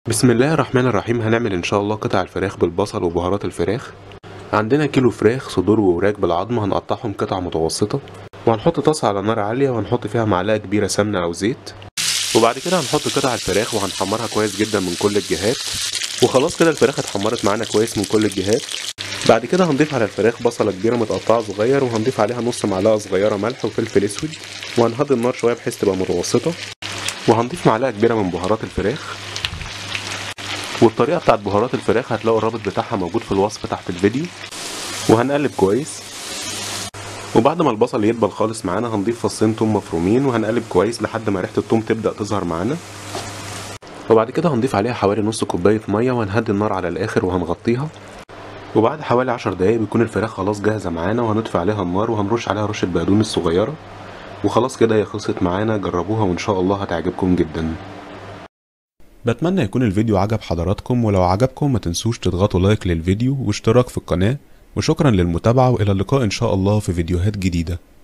بسم الله الرحمن الرحيم هنعمل ان شاء الله قطع الفراخ بالبصل وبهارات الفراخ عندنا كيلو فراخ صدور ووراك بالعظم هنقطعهم قطع متوسطة وهنحط طاسة على نار عالية وهنحط فيها معلقة كبيرة سمنة أو زيت وبعد كده هنحط قطع الفراخ وهنحمرها كويس جدا من كل الجهات وخلاص كده الفراخ اتحمرت معانا كويس من كل الجهات بعد كده هنضيف على الفراخ بصلة كبيرة متقطعة صغير وهنضيف عليها نص معلقة صغيرة ملح وفلفل اسود وهنهدي النار شوية بحيث تبقى متوسطة وهنضيف معلقة كبيرة من بهارات الفراخ والطريقة بتاعت بهارات الفراخ هتلاقوا الرابط بتاعها موجود في الوصف تحت الفيديو وهنقلب كويس وبعد ما البصل يدبل خالص معانا هنضيف فصين توم مفرومين وهنقلب كويس لحد ما ريحة التوم تبدأ تظهر معانا وبعد كده هنضيف عليها حوالي نص كوباية مية وهنهدي النار على الآخر وهنغطيها وبعد حوالي عشر دقايق بيكون الفراخ خلاص جاهزة معانا وهنطفي عليها النار وهنرش عليها رشة بقدونس صغيرة وخلاص كده هي خلصت معانا جربوها وإن شاء الله هتعجبكم جدا بتمنى يكون الفيديو عجب حضراتكم ولو عجبكم ما تنسوش تضغطوا لايك للفيديو واشتراك في القناة وشكرا للمتابعة وإلى اللقاء إن شاء الله في فيديوهات جديدة